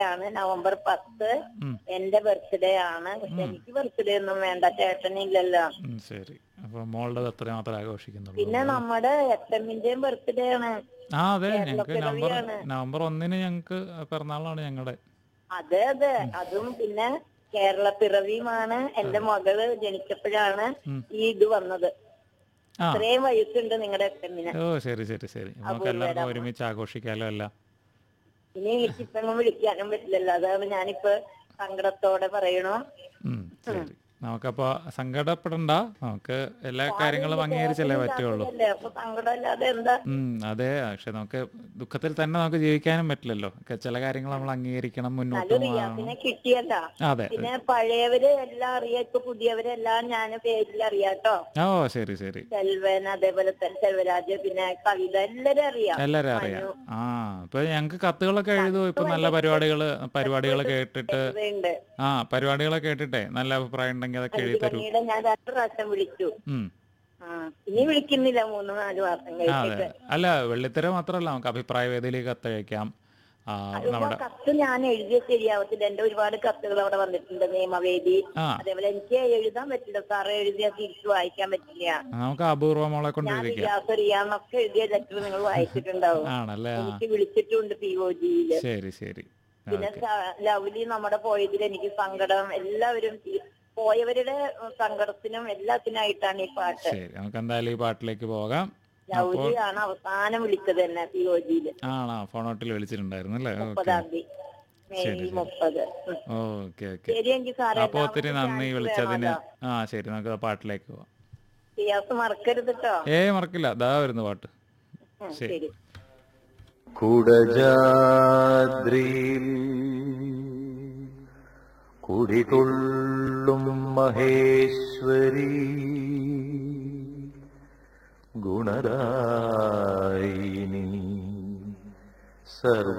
ആണ് നവംബർ പത്ത് ഉം. എന്റെ ബർത്ത്ഡേ ആണ് പക്ഷെ എനിക്ക് ബർത്ത്ഡേ ഒന്നും വേണ്ട ചേട്ടനില്ലല്ലോ ഉം, ശരി അപ്പൊ മോളുടെ ബർത്ത്ഡേ മാത്രമേ ആഘോഷിക്കുന്നുള്ളൂ പിന്നെ നമ്മുടെ എഫ് എമ്മിന്റെയും ബർത്ത്ഡേ ആണ് ആ അതെ ഞങ്ങൾക്ക് നവംബർ പിറവിയാണ്. നവംബർ ഒന്നിന് ഞങ്ങൾക്ക് പിറന്നാളാണ് ഞങ്ങളുടെ അതെ അതെ അതും പിന്നെ കേരള പിറവിയുമാണ് എന്റെ മകള് ജനിച്ചപ്പോഴാണ് ഈ ഇത് വന്നത് ആ ഇത്രയും വയസ്സുണ്ട് നിങ്ങളുടെ എഫ് എമ്മിന് ഓ ശരി ശരി ശരി നമുക്ക് എല്ലാവർക്കും ഒരുമിച്ച് ആഘോഷിക്കാലോ അല്ല ഇനി എനിക്കിപ്പം വിളിക്കാനും പറ്റില്ലല്ലോ അതാണ് ഞാനിപ്പോ സങ്കടത്തോടെ പറയണു ഉം, ശരി നമുക്കപ്പോ സങ്കടപ്പെടണ്ട നമുക്ക് എല്ലാ കാര്യങ്ങളും അംഗീകരിച്ചല്ലേ പറ്റുള്ളൂ അല്ലേ അപ്പൊ സങ്കടമില്ലാതെ എന്താ ഉം അതെ പക്ഷെ നമുക്ക് ദുഃഖത്തിൽ തന്നെ നമുക്ക് ജീവിക്കാനും പറ്റില്ലല്ലോ ഒക്കെ ചില കാര്യങ്ങൾ നമ്മൾ അംഗീകരിക്കണം മുന്നോട്ട് നല്ലൊരു പോകണം റിയാസിനെ കിട്ടിയല്ല അതെ പിന്നെ പഴയവര് എല്ലാം അറിയാം ഇപ്പൊ പുതിയവരെല്ലാം ഞാൻ പേരിൽ അറിയാട്ടോ ഓ ശരി ശരി സെൽവൻ അതേപോലെ തന്നെ സെൽവരാജ് പിന്നെ കവിത എല്ലാരും അറിയാം എല്ലാരും അറിയാം ആ ഇപ്പൊ ഞങ്ങക്ക് കത്തുകളൊക്കെ എഴുതും ഇപ്പൊ നല്ല പരിപാടികള് പരിപാടികൾ കേട്ടിട്ട് ഉണ്ട് ആ പരിപാടികളൊക്കെ കേട്ടിട്ടെ നല്ല അഭിപ്രായം ഉണ്ടെങ്കിൽ അതൊക്കെ എഴുതി തരൂ ഭംഗിയുടെ ഞാൻ രണ്ട് പ്രാവശ്യം വിളിച്ചു ഉം ആ ഇനി വിളിക്കുന്നില്ല മൂന്ന് നാല് മാസം ആ, അതെ കഴിഞ്ഞിട്ട് അല്ല വെള്ളിത്തിര മാത്രല്ല നമുക്ക് അഭിപ്രായ വേദിയിലേക്ക് കത്തയക്കാം ആ ഇപ്പൊ നമ്മുടെ കത്ത് ഞാൻ എഴുതിയ ശരിയാവത്തില്ല എന്റെ ഒരുപാട് കത്തുകൾ അവിടെ വന്നിട്ടുണ്ട് നിയമവേദി ആ അതേപോലെ എനിക്ക് എഴുതാൻ പറ്റില്ല സാറ് എഴുതിയ തിരിച്ചു വായിക്കാൻ പറ്റില്ല നമുക്ക് അപൂർവ മോളെ കൊണ്ട് ഞാൻ എഴുതിക്കാം റിയാസ് റിയാന്നൊക്കെ എഴുതിയ ലെറ്റർ നിങ്ങൾ വായിച്ചിട്ടുണ്ടാവും ആണല്ലേ ആ എനിക്ക് വിളിച്ചിട്ടുണ്ട് പി ഒ ജിയില് ശരി ശരി പിന്നെ സ- ലവ്ലി നമ്മുടെ പോയതിൽ എനിക്ക് സങ്കടം എല്ലാവരും ഈ പോയവരുടെ സങ്കടത്തിനും എല്ലാത്തിനായിട്ടാണ് ഈ പാട്ട് ശരി നമുക്ക് എന്തായാലും ഈ പാട്ടിലേക്ക് പോകാം ലവ്ലി ആണ് അവസാനം വിളിച്ചത് തന്നെ പി ഒ ജിയില് ആണോ ഫോണോട്ടിൽ വിളിച്ചിട്ടുണ്ടായിരുന്നു അല്ലേ ഓക്കെ മുപ്പതാം തീയതി മെയ് മുപ്പത് ഉം. ഓക്കെ ഓക്കെ ശരി എങ്കിൽ സാറേ അപ്പൊ ഒത്തിരി നന്ദി വിളിച്ചതിന് ആ ശരി നമുക്ക് ആ പാട്ടിലേക്ക് പോവാം റിയാസ് മറക്കരുത് കേട്ടോ ഏ മറക്കില്ല ദാ വരുന്നു പാട്ട് ഉം, ശരി കുടജാദ്രിയിൽ കുടികൊള്ളും മഹേശ്വരി ഗുണദായിനി സർവ